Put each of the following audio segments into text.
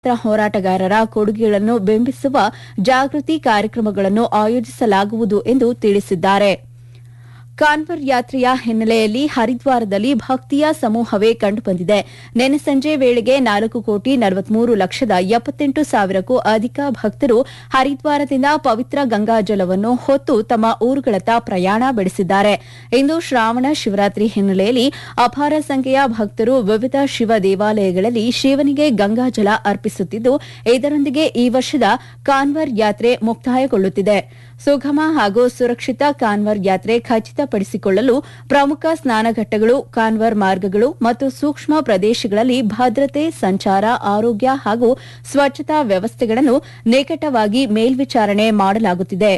ಸ್ವಾತಂತ್ರ್ಯ ಹೋರಾಟಗಾರರ ಕೊಡುಗೆಗಳನ್ನು ಬಿಂಬಿಸುವ ಜಾಗೃತಿ ಕಾರ್ಯಕ್ರಮಗಳನ್ನು ಆಯೋಜಿಸಲಾಗುವುದು ಎಂದು ತಿಳಿಸಿದ್ದಾರೆ ಕಾನ್ವರ್ ಯಾತ್ರೆಯ ಹಿನ್ನೆಲೆಯಲ್ಲಿ ಹರಿದ್ವಾರದಲ್ಲಿ ಭಕ್ತಿಯ ಸಮೂಹವೇ ಕಂಡುಬಂದಿದೆ ನಿನ್ನೆ ಸಂಜೆ ವೇಳೆಗೆ ನಾಲ್ಕು ಕೋಟಿ ನಲವತ್ಮೂರು ಲಕ್ಷದ ಎಪ್ಪತ್ತೆಂಟು ಸಾವಿರಕ್ಕೂ ಅಧಿಕ ಭಕ್ತರು ಹರಿದ್ವಾರದಿಂದ ಪವಿತ್ರ ಗಂಗಾಜಲವನ್ನು ಹೊತ್ತು ತಮ್ಮ ಊರುಗಳತ್ತ ಪ್ರಯಾಣ ಬೆಳೆಸಿದ್ದಾರೆ ಇಂದು ಶ್ರಾವಣ ಶಿವರಾತ್ರಿ ಹಿನ್ನೆಲೆಯಲ್ಲಿ ಅಪಾರ ಸಂಖ್ಯೆಯ ಭಕ್ತರು ವಿವಿಧ ಶಿವ ದೇವಾಲಯಗಳಲ್ಲಿ ಶಿವನಿಗೆ ಗಂಗಾಜಲ ಅರ್ಪಿಸುತ್ತಿದ್ದು ಇದರೊಂದಿಗೆ ಈ ವರ್ಷದ ಕಾನ್ವರ್ ಯಾತ್ರೆ ಮುಕ್ತಾಯಗೊಳ್ಳುತ್ತಿದೆ ಸುಗಮ ಹಾಗೂ ಸುರಕ್ಷಿತ ಕಾನ್ವರ್ ಯಾತ್ರೆ ಖಚಿತಪಡಿಸಿಕೊಳ್ಳಲು ಪ್ರಮುಖ ಸ್ನಾನಘಟ್ಟಗಳು ಕಾನ್ವರ್ ಮಾರ್ಗಗಳು ಮತ್ತು ಸೂಕ್ಷ್ಮ ಪ್ರದೇಶಗಳಲ್ಲಿ ಭದ್ರತೆ ಸಂಚಾರ ಆರೋಗ್ಯ ಹಾಗೂ ಸ್ವಚ್ಛತಾ ವ್ಯವಸ್ಥೆಗಳನ್ನು ನಿಕಟವಾಗಿ ಮೇಲ್ವಿಚಾರಣೆ ಮಾಡಲಾಗುತ್ತಿದೆ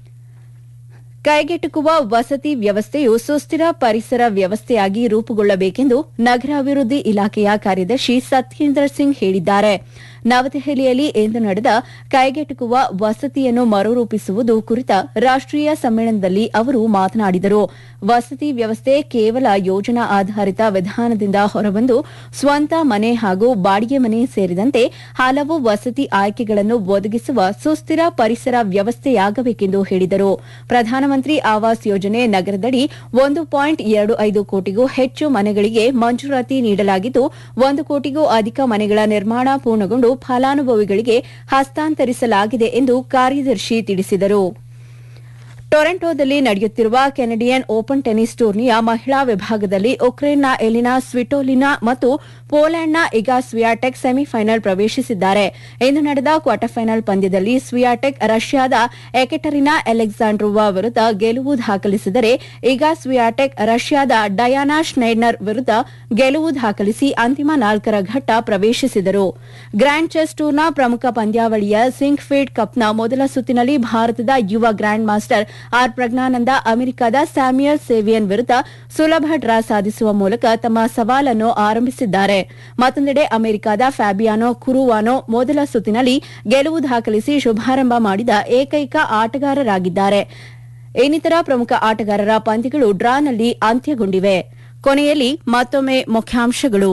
ಕೈಗೆಟುಕುವ ವಸತಿ ವ್ಯವಸ್ಥೆಯು ಸುಸ್ಥಿರ ಪರಿಸರ ವ್ಯವಸ್ಥೆಯಾಗಿ ರೂಪುಗೊಳ್ಳಬೇಕೆಂದು ನಗರಾಭಿವೃದ್ಧಿ ಇಲಾಖೆಯ ಕಾರ್ಯದರ್ಶಿ ಸತ್ಯೇಂದ್ರ ಸಿಂಗ್ ಹೇಳಿದ್ದಾರೆ ನವದೆಹಲಿಯಲ್ಲಿ ಇಂದು ನಡೆದ ಕೈಗೆಟುಕುವ ವಸತಿಯನ್ನು ಮರುರೂಪಿಸುವುದು ಕುರಿತ ರಾಷ್ಟೀಯ ಸಮ್ಮೇಳನದಲ್ಲಿ ಅವರು ಮಾತನಾಡಿದರು ವಸತಿ ವ್ಯವಸ್ಥೆ ಕೇವಲ ಯೋಜನಾ ಆಧಾರಿತ ವಿಧಾನದಿಂದ ಹೊರಬಂದು ಸ್ವಂತ ಮನೆ ಹಾಗೂ ಬಾಡಿಗೆ ಮನೆ ಸೇರಿದಂತೆ ಹಲವು ವಸತಿ ಆಯ್ಕೆಗಳನ್ನು ಒದಗಿಸುವ ಸುಸ್ಥಿರ ಪರಿಸರ ವ್ಯವಸ್ಥೆಯಾಗಬೇಕೆಂದು ಹೇಳಿದರು ಪ್ರಧಾನಮಂತ್ರಿ ಆವಾಸ್ ಯೋಜನೆ ನಗರದಡಿ ಒಂದು ಪಾಯಿಂಟ್ ಎರಡು ಐದು ಕೋಟಿಗೂ ಹೆಚ್ಚು ಮನೆಗಳಿಗೆ ಮಂಜೂರಾತಿ ನೀಡಲಾಗಿದ್ದು ಒಂದು ಕೋಟಿಗೂ ಅಧಿಕ ಮನೆಗಳ ನಿರ್ಮಾಣ ಪೂರ್ಣಗೊಂಡು ಫಲಾನುಭವಿಗಳಿಗೆ ಹಸ್ತಾಂತರಿಸಲಾಗಿದೆ ಎಂದು ಕಾರ್ಯದರ್ಶಿ ತಿಳಿಸಿದರು ಟೊರೆಂಟೊದಲ್ಲಿ ನಡೆಯುತ್ತಿರುವ ಕೆನಡಿಯನ್ ಓಪನ್ ಟೆನಿಸ್ ಟೂರ್ನಿಯ ಮಹಿಳಾ ವಿಭಾಗದಲ್ಲಿ ಉಕ್ರೇನ್ನ ಎಲಿನಾ ಸ್ವಿಟೋಲಿನಾ ಮತ್ತು ಪೋಲೆಂಡ್ನ ಇಗಾ ಸ್ವಿಯಾಟೆಕ್ ಸೆಮಿಫೈನಲ್ ಪ್ರವೇಶಿಸಿದ್ದಾರೆ ಇಂದು ನಡೆದ ಕ್ವಾರ್ಟರ್ ಫೈನಲ್ ಪಂದ್ಯದಲ್ಲಿ ಸ್ವಿಯಾಟೆಕ್ ರಷ್ಯಾದ ಎಕೆಟರಿನಾ ಅಲೆಕ್ಸಾಂಡ್ರೋವಾ ವಿರುದ್ಧ ಗೆಲುವು ದಾಖಲಿಸಿದರೆ ಇಗಾ ಸ್ವಿಯಾಟೆಕ್ ರಷ್ಯಾದ ಡಯಾನಾ ಶ್ನೈಡ್ನರ್ ವಿರುದ್ಧ ಗೆಲುವು ದಾಖಲಿಸಿ ಅಂತಿಮ ನಾಲ್ಕರ ಘಟ್ಟ ಪ್ರವೇಶಿಸಿದರು ಗ್ರ್ಯಾಂಡ್ ಚೆಸ್ ಟೂರ್ನ ಪ್ರಮುಖ ಪಂದ್ಯಾವಳಿಯ ಸಿಂಕ್ ಫೀಲ್ಡ್ ಕಪ್ನ ಮೊದಲ ಸುತ್ತಿನಲ್ಲಿ ಭಾರತದ ಯುವ ಗ್ರ್ಯಾಂಡ್ ಮಾಸ್ಟರ್ ಆರ್ ಪ್ರಜ್ಞಾನಂದ ಅಮೆರಿಕದ ಸ್ಯಾಮ್ಯುಯಲ್ ಸೇವಿಯನ್ ವಿರುದ್ಧ ಸುಲಭ ಡ್ರಾ ಸಾಧಿಸುವ ಮೂಲಕ ತಮ್ಮ ಸವಾಲನ್ನು ಆರಂಭಿಸಿದ್ದಾರೆ ಮತ್ತೊಂದೆಡೆ ಅಮೆರಿಕದ ಫ್ಯಾಬಿಯಾನೋ ಕುರುವಾನೋ ಮೊದಲ ಸುತ್ತಿನಲ್ಲಿ ಗೆಲುವು ದಾಖಲಿಸಿ ಶುಭಾರಂಭ ಮಾಡಿದ ಏಕೈಕ ಆಟಗಾರರಾಗಿದ್ದಾರೆ ಇನ್ನಿತರ ಪ್ರಮುಖ ಆಟಗಾರರ ಪಂದ್ಯಗಳು ಡ್ರಾನಲ್ಲಿ ಅಂತ್ಯಗೊಂಡಿವೆ ಕೊನೆಯಲ್ಲಿ ಮತ್ತೊಮ್ಮೆ ಮುಖ್ಯಾಂಶಗಳು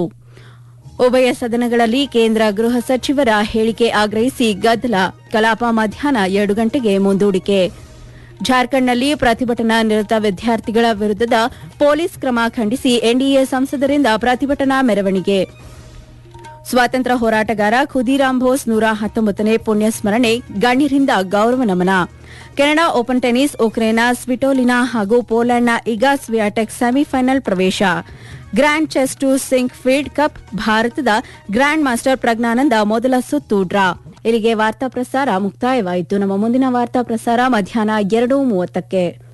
ಉಭಯ ಸದನಗಳಲ್ಲಿ ಕೇಂದ್ರ ಗೃಹ ಸಚಿವರ ಹೇಳಿಕೆ ಆಗ್ರಹಿಸಿ ಗದ್ದಲ ಕಲಾಪ ಮಧ್ಯಾಹ್ನ ಎರಡು ಗಂಟೆಗೆ ಮುಂದೂಡಿಕೆ ಜಾರ್ಖಂಡ್ನಲ್ಲಿ ಪ್ರತಿಭಟನಾ ನಿರತ ವಿದ್ಯಾರ್ಥಿಗಳ ವಿರುದ್ಧದ ಪೊಲೀಸ್ ಕ್ರಮ ಖಂಡಿಸಿ ಎನ್ಡಿಎ ಸಂಸದರಿಂದ ಪ್ರತಿಭಟನಾ ಮೆರವಣಿಗೆ ಸ್ವಾತಂತ್ರ್ಯ ಹೋರಾಟಗಾರ ಖುದಿರಾಮ್ ಬೋಸ್ ನೂರ ಹತ್ತೊಂಬತ್ತನೇ ಪುಣ್ಯ ಸ್ಮರಣೆ ಗಣ್ಯರಿಂದ ಗೌರವ ನಮನ ಕೆನಡಾ ಓಪನ್ ಟೆನಿಸ್ ಉಕ್ರೇನ್ನ ಸ್ವಿಟೋಲಿನಾ ಹಾಗೂ ಪೋಲೆಂಡ್ನ ಇಗಾ ಸ್ವಿಯಾಟೆಕ್ ಸೆಮಿಫೈನಲ್ ಪ್ರವೇಶ grand chess tour Sinquefield cup ಭಾರತದ ಗ್ರ್ಯಾಂಡ್ ಮಾಸ್ಟರ್ ಪ್ರಜ್ಞಾನಂದ ಮೊದಲ ಸುತ್ತು ಡ್ರಾ ಇಲ್ಲಿಗೆ ವಾರ್ತಾ ಪ್ರಸಾರ ಮುಕ್ತಾಯವಾಯಿತು ನಮ್ಮ ಮುಂದಿನ ವಾರ್ತಾ ಪ್ರಸಾರ ಮಧ್ಯಾಹ್ನ ಎರಡು ಮೂವತ್ತಕ್ಕೆ